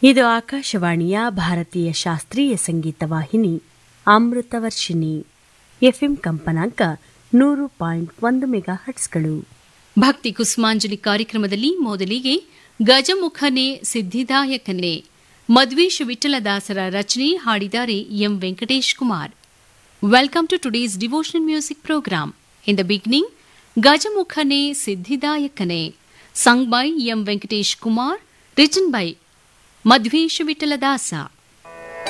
ಇದು ಆಕಾಶವಾಣಿಯ ಭಾರತೀಯ ಶಾಸ್ತ್ರೀಯ ಸಂಗೀತ ವಾಹಿನಿ ಅಮೃತವರ್ಷಿಣಿ ಎಫ್ಎಂ ಕಂಪನಾಂಕ ನೂರು ಪಾಯಿಂಟ್ ಒಂದು ಮೆಗಾ ಹಟ್ಸ್ಗಳು ಭಕ್ತಿ ಕುಸುಮಾಂಜಲಿ ಕಾರ್ಯಕ್ರಮದಲ್ಲಿ ಮೊದಲಿಗೆ ಗಜಮುಖನೆ ಸಿದ್ಧಿದಾಯಕನೆ ಮದ್ವೇಶ್ ವಿಠಲದಾಸರ ರಚನೆ ಹಾಡಿದ್ದಾರೆ M Venkatesh Kumar welcome to today's devotional music programme in the beginning ಗಜಮುಖನೆ ಸಿದ್ಧಿದಾಯಕನೆ sung by M Venkatesh Kumar written by Madhwesh ವಿಠಲದಾಸ